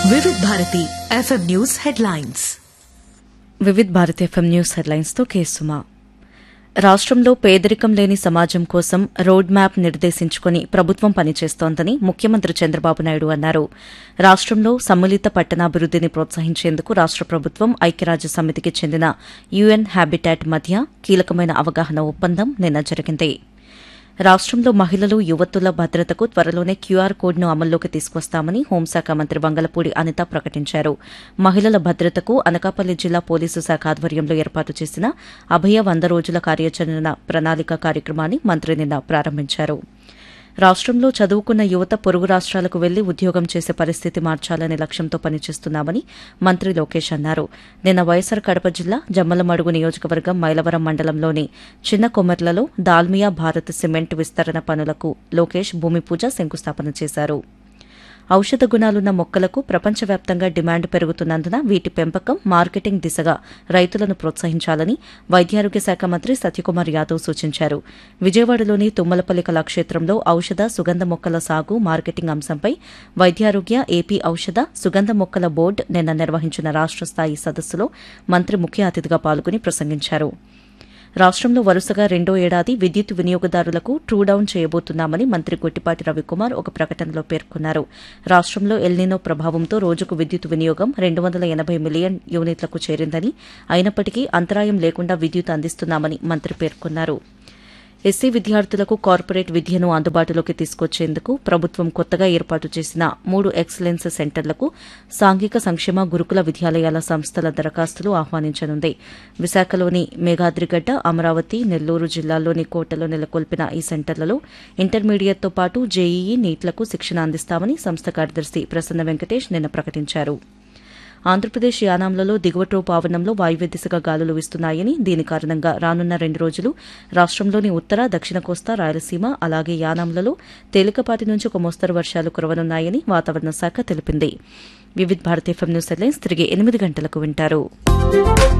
వివిధ Bharati FM news headlines Vividh Bharat FM news హెడ్లైన్స్తో కేసుమా రాష్ట్రంలో పేదరికం లేని సమాజం కోసం రోడ్ మ్యాప్ నిర్దేశించుకుని ప్రభుత్వం పనిచేస్తోందని ముఖ్యమంత్రి చంద్రబాబు నాయుడు అన్నారు రాష్ట్రంలో సమ్మిళిత పట్టణాభివృద్దిని ప్రోత్సహించేందుకు రాష్ట్ర ప్రభుత్వం ఐక్యరాజ్య సమితికి చెందిన యుఎన్ హ్యాబిటాట్ మధ్య కీలకమైన అవగాహన ఒప్పందం నిన్న జరిగింది రాష్ట్రంలో మహిళలు యువతుల భద్రతకు త్వరలోనే క్యూఆర్ కోడ్ను అమల్లోకి తీసుకొస్తామని హోంశాఖ మంత్రి వంగలపూడి అనిత ప్రకటించారు మహిళల భద్రతకు అనకాపల్లి జిల్లా పోలీసు శాఖ ఆధ్వర్యంలో ఏర్పాటు చేసిన అభయ వంద రోజుల కార్యాచరణ ప్రణాళిక కార్యక్రమాన్ని మంత్రి నిన్న ప్రారంభించారు రాష్ట్రంలో చదువుకున్న యువత పొరుగు రాష్ట్రాలకు వెళ్లి ఉద్యోగం చేసే పరిస్థితి మార్చాలనే లక్ష్యంతో పనిచేస్తున్నామని మంత్రి లోకేష్ అన్నారు నిన్న వైఎస్సార్ కడప జిల్లా జమ్మలమడుగు నియోజకవర్గం మైలవరం మండలంలోని చిన్న కొమెర్లలో దాల్మియా భారత్ సిమెంట్ విస్తరణ పనులకు లోకేష్ భూమి పూజ శంకుస్థాపన చేశారు ఔషధ గుణాలున్న మొక్కలకు ప్రపంచవ్యాప్తంగా డిమాండ్ పెరుగుతున్నందున వీటి పెంపకం మార్కెటింగ్ దిశగా రైతులను ప్రోత్సహించాలని వైద్యారోగ్య శాఖ మంత్రి సత్యకుమార్ యాదవ్ సూచించారు విజయవాడలోని తుమ్మలపల్లి కళాక్షేత్రంలో ఔషధ సుగంధ మొక్కల సాగు మార్కెటింగ్ అంశంపై వైద్యారోగ్య ఏపీ ఔషధ సుగంధ మొక్కల బోర్డు నిన్న నిర్వహించిన రాష్ట స్థాయి సదస్సులో మంత్రి ముఖ్య అతిథిగా పాల్గొని ప్రసంగించారు రాష్ట్రంలో వరుసగా రెండో ఏడాది విద్యుత్ వినియోగదారులకు ట్రూ డౌన్ చేయబోతున్నామని మంత్రి గొట్టిపాటి రవికుమార్ ఒక ప్రకటనలో పేర్కొన్నారు రాష్ట్రంలో ఎల్నినో ప్రభావంతో రోజుకు విద్యుత్ వినియోగం రెండు వందల ఎనబై మిలియన్ యూనిట్లకు చేరిందని అయినప్పటికీ అంతరాయం లేకుండా విద్యుత్ అందిస్తున్నామని మంత్రి పేర్కొన్నారు ఎస్సీ విద్యార్థులకు కార్పొరేట్ విద్యను అందుబాటులోకి తీసుకొచ్చేందుకు ప్రభుత్వం కొత్తగా ఏర్పాటు చేసిన మూడు ఎక్సలెన్స్ సెంటర్లకు సాంఘిక సంక్షేమ గురుకుల విద్యాలయాల సంస్థల దరఖాస్తులు ఆహ్వానించనుంది విశాఖలోని మేఘాద్రిగడ్డ అమరావతి నెల్లూరు జిల్లాల్లోని కోటలో నెలకొల్పిన ఈ సెంటర్లలో ఇంటర్మీడియట్తో పాటు జేఈఈ నీట్లకు శిక్షణ అందిస్తామని సంస్థ కార్యదర్శి ప్రసన్న వెంకటేష్ నిన్న ప్రకటించారు ఆంధ్రప్రదేశ్ యానాంలలో దిగువ ట్రోప్ ఆవరణంలో వాయువ్య దిశగా గాలులు వీస్తున్నాయని దీని కారణంగా రానున్న రెండు రోజులు రాష్ట్రంలోని ఉత్తర దక్షిణ కోస్తా రాయలసీమ అలాగే యానాంలలో తేలికపాటి నుంచి ఒక మోస్తరు వర్షాలు కురవనున్నాయని వాతావరణ శాఖ తెలిపింది Vividh Bharati FM news headlines తిరిగి ఎనిమిది గంటలకు వింటారు